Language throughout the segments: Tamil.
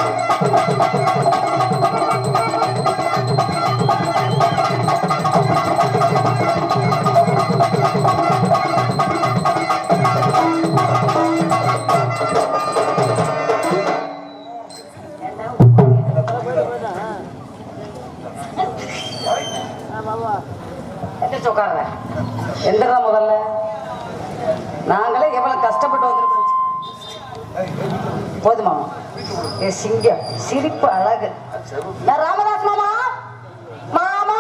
எந்திரிச்சு உட்காருங்க எந்திரா முதல்ல நாங்களே எவ்வளவு கஷ்டப்பட்டு வந்திருக்கோம் போதுமா ஏ சிங்கம் சிரிப்பு அழகு நான் ராமதாஸ் மாமா மாமா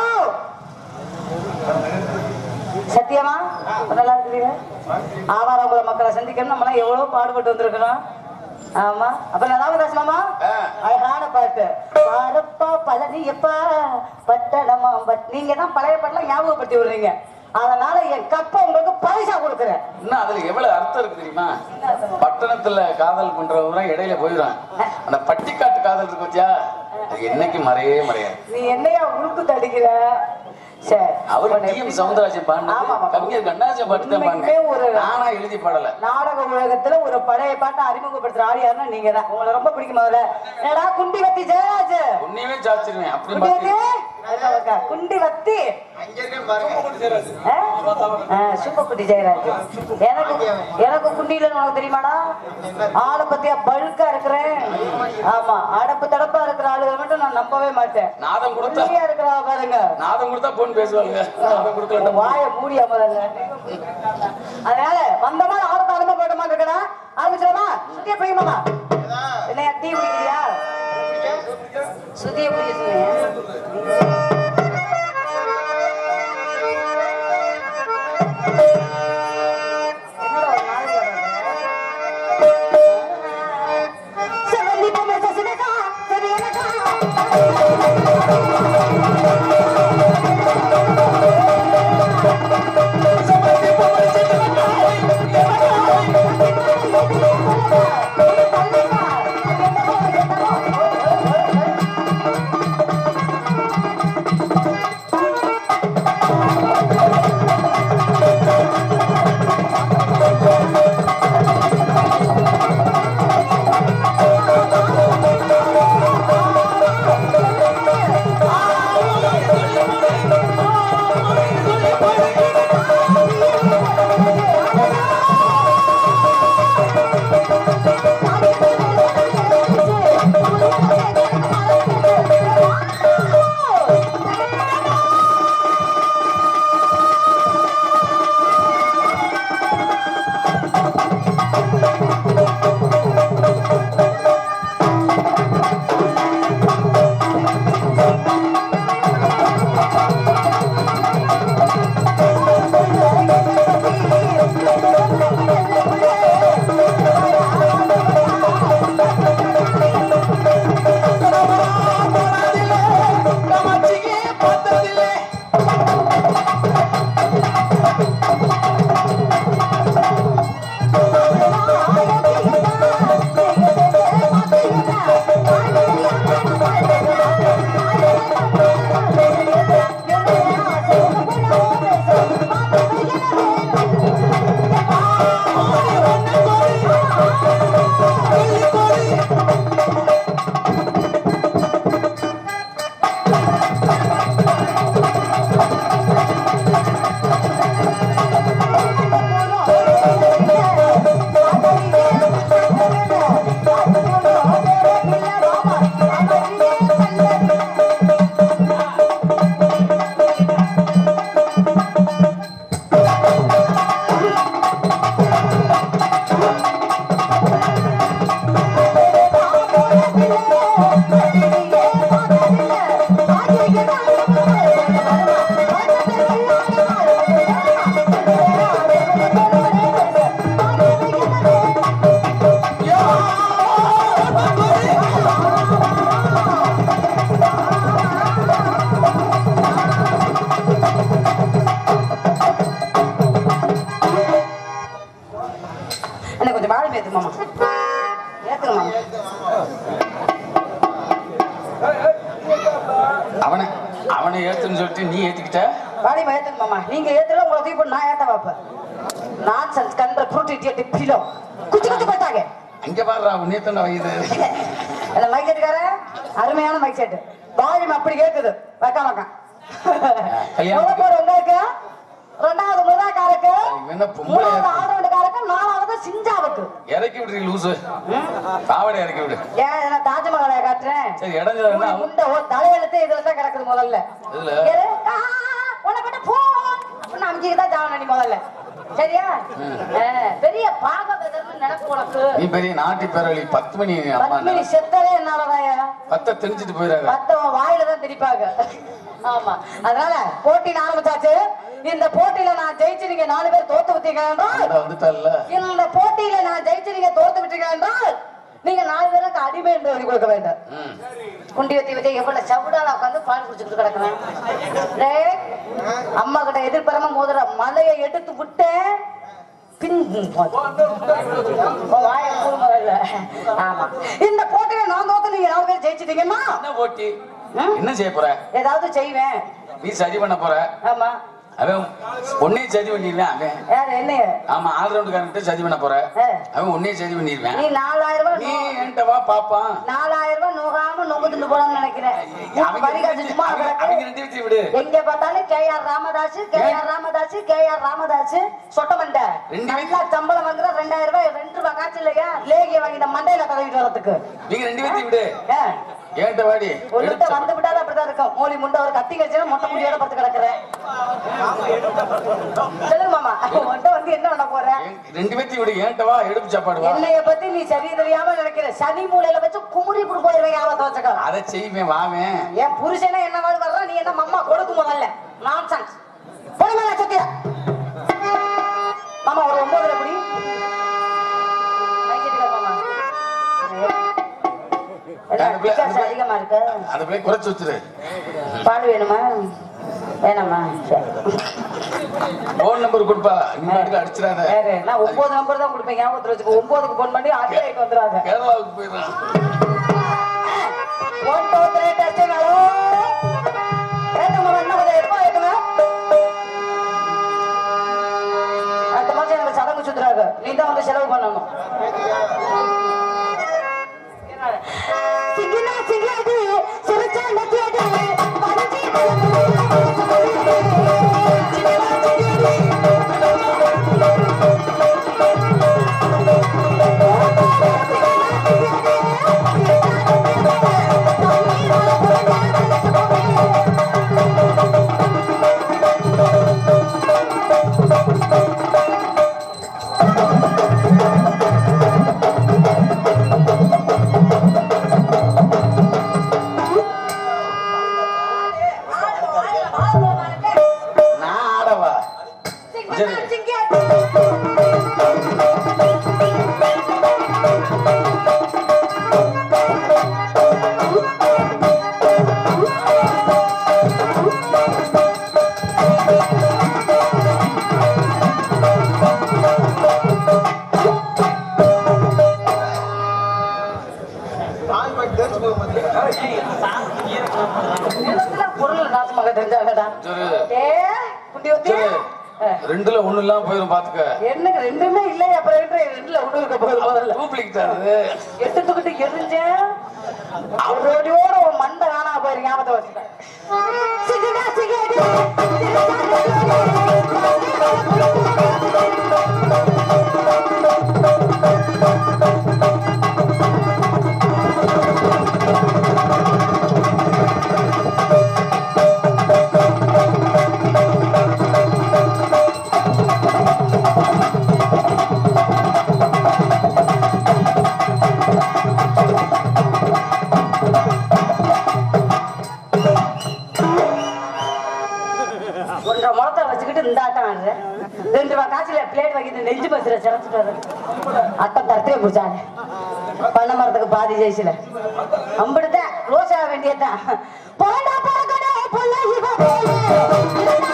சத்தியமா நல்லா இருக்கிறீங்க ஆவாரங்குள மக்களை சந்திக்கணும் நம்மளாம் எவ்வளவு பாடுபட்டு வந்திருக்கிறோம் ஆமா அப்ப நான் ராமதாஸ் மாமா அழகான பாட்டு பாரப்பா பழனியப்பா பட்டணமா பட் நீங்க தான் பழைய பாட்டுலாம் ஞாபகப்படுத்தி விடுறீங்க அதனால என் கப்பை உங்களுக்கு பரிசா கொடுக்குறேன் இன்னும் அதுல எவ்வளவு அர்த்தம் இருக்கு தெரியுமா பட்டணத்துல காதல் பண்றவங்க இடையில போயிடும் அந்த பட்டிக்காட்டு காதல் இருக்கு பத்தியா அது என்னைக்கு மறையவே மறையாது நீ என்னையா உழுக்கு தடிக்கிற சரி அவர் உன்னை டி எம் எப்படி- சவுந்தரராஜன் ஆமா, ஆமா. பாடினது கவிஞர் கண்ணாஜன் பாட்டு தான் உண்மைக்குமே ஒரு பாடினேன் நானா எழுதி பாடல நாடக உலகத்துல ஒரு பழைய பாட்டை அறிமுகப்படுத்துற ஆள் யாருன்னா நீங்க தான் உங்களை ரொம்ப பிடிக்கும் முதல்ல என்னடா குண்டி வத்தி ஜெயராஜ் உன்னையவே சாச்சிருவேன் அப்படி குண்டி பாத்து வத்தி அதான் உக்கா. குண்டி வத்தி ஆ? ஆ, சூப்பர்குட்டி ஜெயராஜ் எனக்கு எனக்கு குண்டியில உனக்கு தெரியுமாடா ஆளை பத்தியா பழுக்கா இருக்கிறேன் ஆமா அடப்பு தடப்பா இருக்கிற ஆளுகளை மட்டும் நான் நம்பவே மாட்டேன் நாதம் கொடுத்தா குண்டியா இருக்கிறா பாருங்க நாதம் கொடுத்தா போன் பேசுவாங்க நாதம் கொடுக்கல வாய மூடியா முதல்ல அதனால வந்தமா ஆரம்ப ஆரம்ப போட்டமா இருக்கடா ஆரம்பிச்சிடமா சுத்திய பிடிக்குமாமா என்னையா டீ குடிக்கிறியா சுத்திய பிடிக்க என்னடா ஒரு மாதிரி செவந்தி பொம்மை சசினக்கா சரியனக்கா என்ன கொஞ்சம் வாழை ஏத்து மாமா ஏத்துங்க மாமா அவனை அவனை ஏத்துன்னு சொல்லிட்டு நீ ஏத்துக்கிட்ட வாழை ஏத்துங்க மாமா நீங்க ஏத்துல உங்களை தூக்கி போட்டு நான் ஏத்த வைப்பேன் நான்சென்ஸ் கண்ட ஃப்ரூட் இடியட் பிலோ குச்சி குச்சி பார்த்தாங்க அங்க பாடுறா உன்னையத்தண்ட வயது அந்த மைக்கெட் அருமையான மைக் செட் வால்யூம் அப்படி கேக்குது வைக்க வைக்க கல்யாணத்துக்கு- முதல் உங்களுக்கு ரெண்டாவது முருகாக்காருக்கு இவன் என்ன பொம்பளை? மூணாவது ஆடவனுக்காருக்கு நாலாவது சிஞ்சாவுக்கு இறக்கி விடுறீங்க லூசு காவடை இறக்கி விடு ஏன் நான் தாஜ்மஹாலை காட்டுறேன் சரி இடஞ்சல என்ன முண்டை ஒரு தலையெழுத்து இதுல தான் கிடக்குது முதல்ல இதுல? இரு. ஆ, உன்னை பட்டு போ அப்படின்னு அமைச்சுக்கிட்டு தான் ஜாவன் அடி முதல்ல சரியா ஆ, பெரிய பாகவதர்னு நினைப்பு உனக்கு நீ பெரிய நாட்டி பேரவழி பத்து மணி அம்மா பத்மினி செத்ததே என்னாலதாயா பத்த தெரிஞ்சுட்டு போயிடாத மத்தவன் வாயில தான் திரிப்பாங்க ஆமா அதனால போட்டி ஆரம்பிச்சாச்சு இந்த போட்டியில நான் ஜெயிச்சு நீங்க நாலு பேர் தோத்து விட்டீங்க என்றால் அந்த வந்துட்டல்ல இந்த போட்டியில நான் ஜெயிச்சு நீங்க தோத்து விட்டீங்க என்றால் நீங்க நாலு பேருக்கு அடிமை என்று எழுதி கொடுக்க வேண்டும் ம். குண்டி வத்தி வச்சு எவ்வளவு சவுடால உட்காந்து பால் குடிச்சுட்டு கிடக்குறேன் டேய், அம்மா கிட்ட எதிர்பாராம மோதுற மலையை எடுத்து விட்டேன் பின் உன் வாயை மூடு முதல்ல. ஆமா இந்த போட்டியில நான் தோத்து நீங்க நாலு பேர் ஜெயிச்சிட்டீங்கன்னா என்ன போட்டி ம்? என்ன செய்ய போற ஏதாவது செய்வேன் நீ சரி பண்ண போற ஆமா அவன் உன்னையும் சதி பண்ணிடுவேன் அவன் யார் என்னைய ஆமா ஆல்ரவுண்டுக்காரன்கிட்ட சதி பண்ண போற ஆ. அவன் உன்னையும் சதி பண்ணிடுவேன் நீ நாலாயிரம் ரூபாய் நீ என்கிட்ட வா பாப்பான் நாலாயிரம் ரூபாய் நோகாம நொங்குத்துட்டு போலாம்னு நினைக்கிறேன் அவங்க வரி காசு சும்மா அவங்க- கிடக்கு. அவங்க ரெண்டு வச்சு விடு எங்க பார்த்தாலும் K R Ramadas K R Ramadas K R Ramadas சொட்ட மண்டை ரெண்டு நல்லா சம்பளம் வாங்குற ரெண்டாயிரம் ரூபாய் ரெண்டு ரூபாய் காசு இல்லையா லேகிய வாங்கி இந்த மண்டையில தடவிட்டு வரதுக்கு நீங்க ரெண்டு பேத்தையும் விடு ஏ, என்கிட்ட வாடி ஒருத்த எடுத்து வந்து விட்டாலும் அப்படிதான் இருக்கும் மோலி முண்டை ஒரு கத்தி கழிச்சு மொட்டை முடியோட படுத்து கிடக்குறேன் சொல்லுங்க மாமா உன்கிட்ட வந்து என்ன பண்ண போற என்- ரெண்டு பேத்தையும் விடு என்கிட்ட வா எடுப்பு சாப்பாடு வா என்னைய பத்தி நீ சரி தெரியாம நினைக்கிற சனி மூலையில வச்சு குமுறி புடு போயிருவேன் ஆபத்தை வச்சுக்க அதை செய்வேன் வாவேன் என் புருஷனே என்ன மாதிரி வர்றான் நீ என்ன மம்மா கொடுக்கு முதல்ல நான்சென்ஸ் போய் மேல சத்தியா மாமா ஒரு ஒன்பதுல குடி வாங்கிட்டு மாமா என்ன, அந்த பிள்ளை- பிசாசு அதிகமா இருக்கு அந்த பிள்ளை குறைச்சு வச்சிரு பால் வேணுமா வேணாமா சரி. போன் நம்பர் கொடுப்பா நீ பாட்டுக்கு அடிச்சிடாத வேற நான் ஒன்பது நம்பர் தான் கொடுப்பேன் ஞாபகத்துல வச்சுக்கோ ஒன்பதுக்கு போன் பண்ணி அடிக்க வந்துடாத கேரளாவுக்கு போயிடலாம் one two three testing hello ஏத்துங்க மாமா இன்னும் கொஞ்சம் எப்போ ஏத்துங்க அடுத்த மாசம் எனக்கு சடங்கு சுத்துறாங்க நீ தான் வந்து செலவு பண்ணணும் சிங்கினா சிங்காது சிரிச்சா நக்கியது பறிஞ்சி நான் ஆடவா சரி. பொருள் நாசமாக தெரிஞ்சாங்கடா சரி. ஏ குட்டி ஒத்தி சரி. ரெண்டுல ஒண்ணு இல்லாம போயிரும் பாத்துக்க என்னங்க ரெண்டுமே இல்லையா அப்புறம் ரெண்டு ரெண்டுல ஒண்ணு இருக்க போகுது முதல்ல டூப்ளிகேட் அது எடுத்துக்கிட்டு எரிஞ்சேன் அவரோட உன் மண்டை காணா போயிரு ஞாபகத்தை வச்சுட்டேன் சிகடா சிகடி ஒன்றரை முளத்தை வச்சுக்கிட்டு இந்த ஆட்டம் ஆடுறேன் ரெண்டு ரூபா காய்ச்சல பிளேட் வைக்கிட்டு நெஞ்சு பசுல சிறச்சிட்டு வர்றேன் அட்டம் தரத்தே குடிச்சாங்க பண்ண மரத்துக்கு பாதி ஜெயிச்சுல அம்பிடுதான் ரோஸ் ஆக வேண்டியதுதான் போடா போகடா பொல்ல இவ போல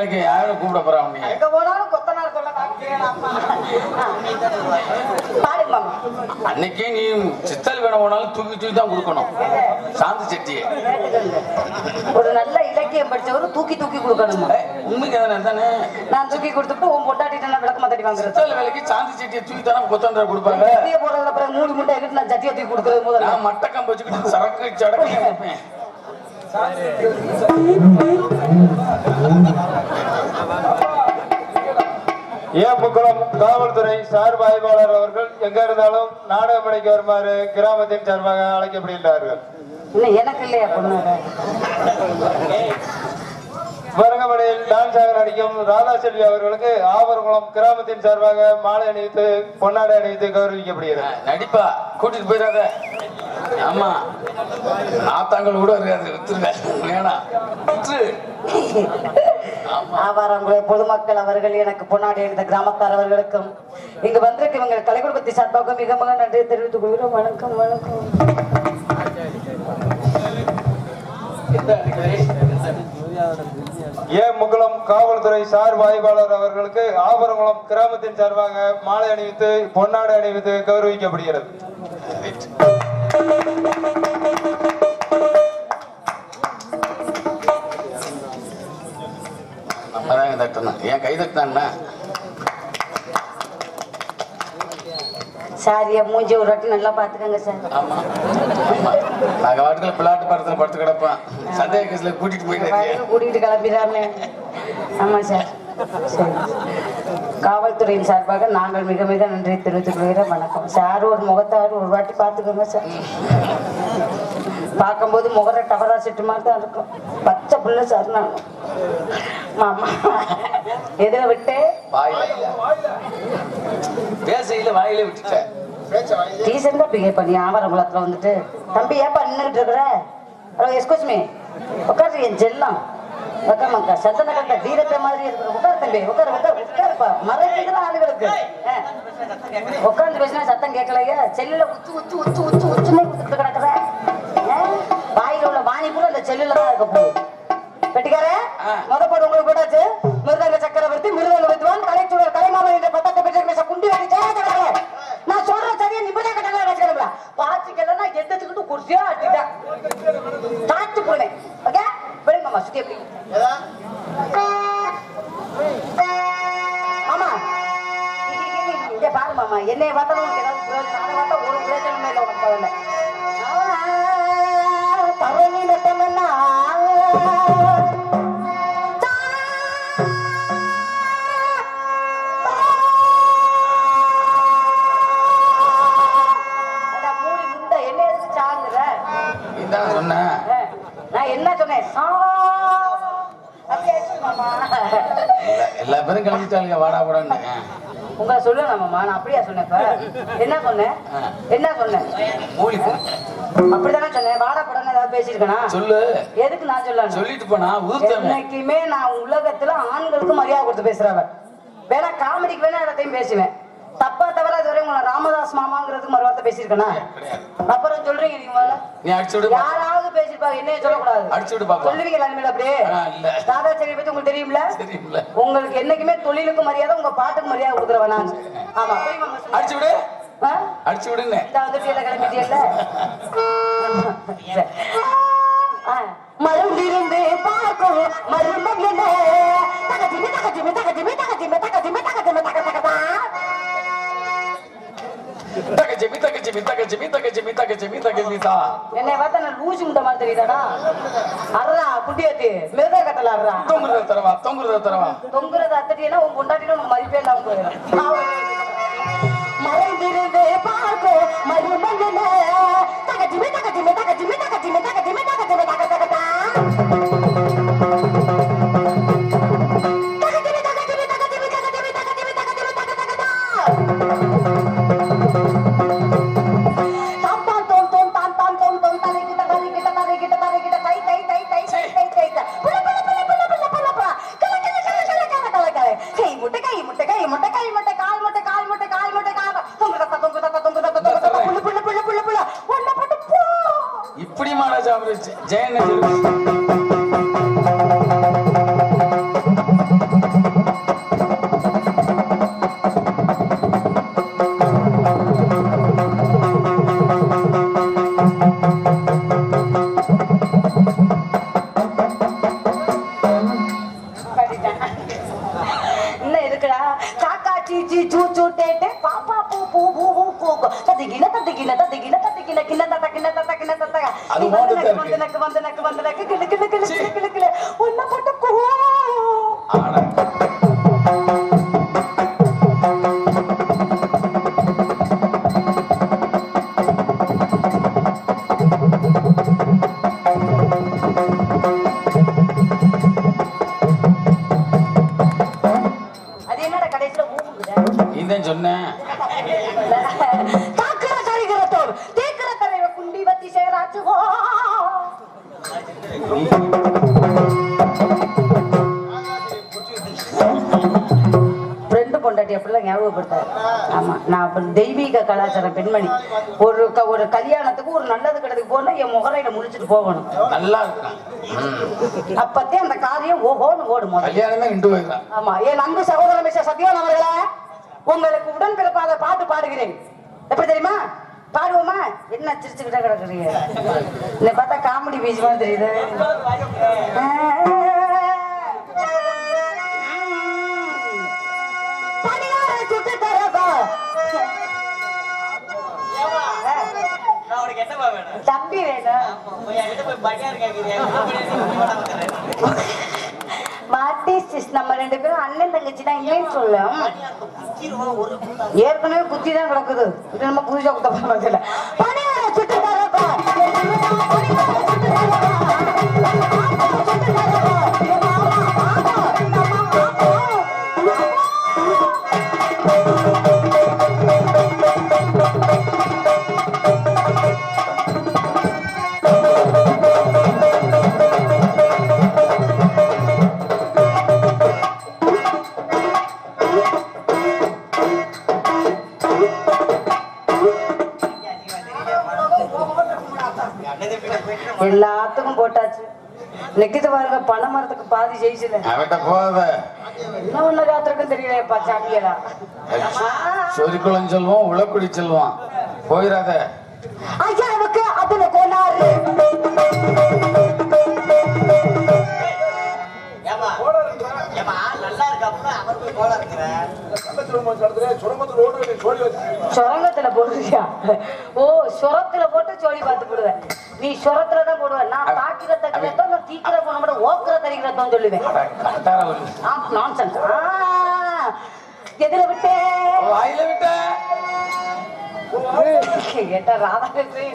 வேலைக்கு யாரும் கூப்பிட போறா நீ எங்க போனாலும் கொத்தனார் சொல்ல காமிக்கிறேன் அம்மா பாடுங்க மாமா அன்னைக்கே நீ சித்தல் வேணும் போனாலும் தூக்கி தூக்கி தான் கொடுக்கணும் சாந்தி செட்டியை கேட்டுக்கோங்க. ஒரு நல்ல இலக்கியம் படிச்சவரு தூக்கி தூக்கி கொடுக்கணுமா ஏய், உண்மைக்கு தானே தானே நான் தூக்கி கொடுத்துட்டு உன் பொட்டாட்டிட்டு நான் விளக்கமா தட்டி வாங்குறது சித்தல் வேலைக்கு சாந்தி செட்டியை தூக்கி தானே கொத்தன்ற கொடுப்பாங்க சட்டியை போடுறதுல அப்புறம் மூணு முட்டை எடுத்து நான் சட்டியை தூக்கி கொடுக்கறது முதல்ல நான் மட்டக்கம் வச்சுக்கிட்டு சரக்கு சடக்கு கொடுப்பேன் ஏமுக்குளம் காவல்துறை சார்பு ஆய்வாளர் அவர்கள் எங்க இருந்தாலும் நாடகமடைக்கு வருமாறு கிராமத்தின் சார்பாக அழைக்கப்படுகின்றார்கள் இன்னும் எனக்கு இல்லையா பொண்ணு வரங்கமடையில் டான்ஸ் ஆக நடிக்கும் ராதா செல்வி அவர்களுக்கு ஆவரகுளம் கிராமத்தின் சார்பாக மாலை அணிவித்து பொன்னாடை அணிவித்து கௌரவிக்கப்படுகிறது நடிப்பா கூட்டிட்டு போயிடாத ஆமா நாத்தாங்கள் கூட இருக்காது வித்துருங்க வேணாம் வித்துரு ஆவாரங்குள பொதுமக்கள் அவர்கள் எனக்கு பொன்னாடி எழுந்த கிராமத்தார் அவர்களுக்கும் இங்கு வந்திருக்க இவங்க கலைக்குடும்பத்தை சார்பாக மிக மிக நன்றி தெரிவித்துக் கொள்கிறோம் வணக்கம் வணக்கம் ஏமுக்குளம் காவல்துறை சார்பு ஆய்வாளர் அவர்களுக்கு ஆவரகுளம் கிராமத்தின் சார்பாக மாலை அணிவித்து பொன்னாடை அணிவித்து கௌரவிக்கப்படுகிறது நம்ம தான் தட்டணும் ஏன் கை தட்டினா சாரியா மூஞ்சி ஒரு வாட்டி நல்லா பாத்துக்கோங்க சார் ஆமா ஆமா நாங்க வாட்டுல பிளாட்டு படத்துல படுத்து கிடப்போம் சந்தேக கேஸ்ல கூட்டிட்டு போயிட்டு வயலுக்கு கூட்டிகிட்டு கிளம்பிடாம ஆமா சார் சரி காவல்துறையின் சார்பாக நாங்கள் மிக மிக நன்றி தெரிவித்துக் கொள்கிறோம் வணக்கம் சார் ஒரு முகத்தாரு ஒரு வாட்டி பார்த்துக்கோங்க சார் பார்க்கும்போது முகர டவரா செட்டு மாதிரி தான் இருக்கும் பச்சை புள்ள சார் நான் மாமா எதில் விட்டு வாயில பேசையில வாயில விட்டுட்டேன் டீசெண்டா பிஹேவ் பண்ணி ஆவரகுளத்துல வந்துட்டு தம்பி ஏப்பா நின்றுட்டு இருக்கிற ஹலோ எஸ்கூஸ் மீ உட்காரு என் செல்லம் உட்கார் மக்கா சத்தன கட்ட தீரத்தை மாதிரி இருக்கிற உட்கார் தம்பி உட்கார் உட்கார் உட்காருப்பா மறைக்கிற ஆளுகளுக்கு உட்காந்து பேசினா சத்தம் கேட்கலையா செல்லுல உச்சு உச்சு உச்சு உச்சு உச்சுன்னு குத்துட்டு கிடக்குற ஆ? வாயில உள்ள வாணி கூட அந்த செல்லுல தான் இருக்க போகுது வெட்டிக்காரே ஆ. முத போடு உங்களுக்கு போட்டாச்சு மிருதங்க சக்கரவர்த்தி மிருதங்க வித்வான் கலைச்சுடர் கலைமாமன் என்ற பட்டத்தை பெற்ற பேச குண்டி வாங்கி ஜெயச்சக்கரே நான் சொல்ற சரியா நிபுண கட்டளை வச்சுக்கிறேன் பாத்துக்கலன்னா எந்தத்துக்கிட்டு குர்சியா அட்டிட்டேன் தாத்து போனேன் ஓகே விடுங்க மாமா சுத்தி எப்படி மாமா இங்க பாரு மாமா என்னைய பார்த்தாலும் உனக்கு ஏதாவது பிரயோஜனம் அதை பார்த்தா ஒரு பிரயோஜனமே இல்லை உனக்கு முதல்ல தரணி நட்டமன்னா அட மூடி முண்டை, என்ன எதுக்கு சாங்குற? இதான் சொன்னேன் ஆ, நான் என்ன சொன்னேன் சா அப்படியே ஆச்சு மாமா. எல்லா- எல்லா பேரும் கிளம்பிட்டாளுங்க வாடா போடான்னு உங்களை சொல்லணும் மாமா நான் அப்படியா சொன்னேன் இப்ப என்ன சொன்னேன் என்ன சொன்னேன் மூலி போ. அப்படிதானே சொன்னேன் வாடா படம் ஏதாவது பேசியிருக்கனா சொல்லு எதுக்கு நான் சொல்லணும் சொல்லிட்டு போனா ஊத்தவன் என்னைக்குமே நான் உலகத்துல ஆண்களுக்கு மரியாதை கொடுத்து பேசுறவன் வேணா காமெடிக்கு வேணா எல்லாத்தையும் பேசுவேன் தப்பா தவிர இதுவரை உங்களை ராமதாஸ் மாமாங்கிறதுக்கு மறு வார்த்தை பேசியிருக்கேனா அப்புறம் சொல்றீங்க நீங்க முதல்ல நீ அடிச்சு விடு பா- யாராவது பேசிருப்பாங்க என்னைய சொல்லக்கூடாது அடிச்சு விடு பாப்பா சொல்லுவீங்களா இனிமேல் அப்படியே ஆ, இல்ல. தாதாச்சேரி பத்தி உங்களுக்கு தெரியும்ல தெரியும்ல உங்களுக்கு என்னைக்குமே தொழிலுக்கு மரியாதை உங்க பாட்டுக்கு மரியாதை கொடுக்குறவன் நான் ஆமா தெரியுமா உங்களுக்கு? அடிச்சு விடு ஆ? அடிச்சு விடுன்னு இந்த வந்துட்டு எல்லாம் கிளம்பிட்டியல்ல ஆ, மறந்திருந்து பார்க்கும் மருமகனே தகஜிமி தகஜிமி தகஜிமி தகஜிமி தகஜிமி தகஜிமி தக தகதா தகச்சி மித்தகச்சி மித்தகச்சி மித்தகச்சி மித்தகச்சி மித்தகச்சி மித்தா என்னை பார்த்தா நான் லூசு முட்டை மாதிரி தெரியுதாடா அறா குட்டியாத்தி மிருத கட்டல அறா தொங்குறத தரவா தொங்குறத தரவா தொங்குறத அத்தட்டினா உன் பொண்டாட்டினா உனக்கு மதிப்பே இல்லாம போயிடும் மறைந்திருந்து பார்க்கும் மருமகனே தகஜிமி தகஜிமி தகஜிமி தகஜிமி தகஜிமி தகஜிமி தக தகதா தகஜிமி தகஜிமி தகஜிமி தகஜிமி தகஜிமி தகஜிமி தக தகதா தாம் தோம் தோம் தாம் தாம் தோம் தோம் தரை கிட்ட தரை கிட்ட தரை கிட்ட தரை கிட்ட தை தை தை தை தை தை தை தை புல புல புல புல புல புல புல கல கல கல கல கல கல கல கை முட்டை கை முட்டை கை முட்டை கை முட்டை கால் முட்டை கால் முட்டை கால் முட்டை கால் தொங்கு தத்த தொங்கு தத்த தொங்கு தத்த தொங்கு தத்த புல புல புல புல புல ஒன்ன போட்டு போ இப்படி மாடா சாப்பிடுச்சு ஜெயன் கில தத்து கில தத்து கில தத்து கில கில தத்த கில தத்த கில தத்த அது நீ வந்து ஓடுதா நக்கு வந்து இருக்கு. நக்கு வந்து நக்கு வந்து நக்கு கிளு கிளு கிளு கிளு கிளு கிளு உன்னை போட்டு கோ ஆனா அது என்னடா கடைசியில ஊமுக்குது நீதான் சொன்னேன் காக்கிற சரிகிறத்தோடு தீக்கிற தலைவ குண்டி வத்தி சேராச்சுவோ ஃப்ரெண்டு பொண்டாட்டி அப்படிலாம் ஞாபகப்படுத்தாரு ஆமா நான் அப்ப தெய்வீக கலாச்சாரம் பெண்மணி ஒரு க- ஒரு கல்யாணத்துக்கு ஒரு நல்லது கிடத்துக்கு போனா என் முகரையில முடிச்சிட்டு போகணும் நல்லா இருக்கான் ம். அப்பத்தே அந்த காரியம் ஓஹோன்னு ஓடும் முதல்ல. கல்யாணமே இண்டு போயிருக்கான் ஆமா என் அன்பு சகோதரர் மிஸ்டர் சத்யவான் அவர்களே உங்களுக்கு உடன் பிறப்பாத பாட்டு பாடுகிறேன் எப்படி தெரியுமா பாடுவோமா என்ன சிரிச்சுக்கிட்டே கிடக்குறீங்க என்னை பார்த்தா காமெடி பீச் மாதிரி தெரியுது பணியார சுட்டு தரவா நான் உனக்கு என்னப்பா வேணும் தம்பி வேணும் போய் என்கிட்ட போய் பணியார் கேட்குறீங்க மாட்டி நம்ம ரெண்டு பேரும் அண்ணன் தங்கச்சி தான் இல்லைன்னு சொல்லும் ஒரு ஏற்கனவே குத்தி தான் கிடக்குது இது நம்ம புதுசா குத்த போறதில்ல பணியார சுட்டு தரப்பா எல்லாத்துக்கும் போட்டாச்சு நெக்கிட்டு பாருங்க பண மரத்துக்கு பாதி ஜெயிச்சுல அவட்ட போகாத என்ன ஒண்ணு காத்திருக்கும் தெரியலையப்பா சாமியலா சொரிக்குளம் செல்வம் உளக்குடி செல்வம் போயிடாத ஐயாவுக்கு அதுல கோளாறு ஏமா ஏமா நல்லா இருக்காப்புல அவர் போய் கோலா இருக்கிற சுரங்கத்துல போடுறியா ஓ சுரத்துல போட்டு சோழி பார்த்து போடுவேன் நீ சுரத்துல தான் போடுவ நான் தாக்கிற தக்கிறதோ நான் தீக்கிற போன மட்டும் ஓக்குற தரிக்கிறதோன்னு சொல்லுவேன் அட, கட்டார வலி. நான்சென்ஸ் எதுல விட்டே வாயில விட்ட கேட்டா ராதாகிருஷ்ணன்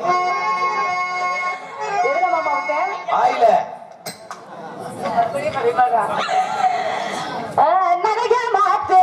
எதுல மாமா விட்டேன் வாயில மறுபடியும் கவிமாகா. ஆ, நனைய மாத்து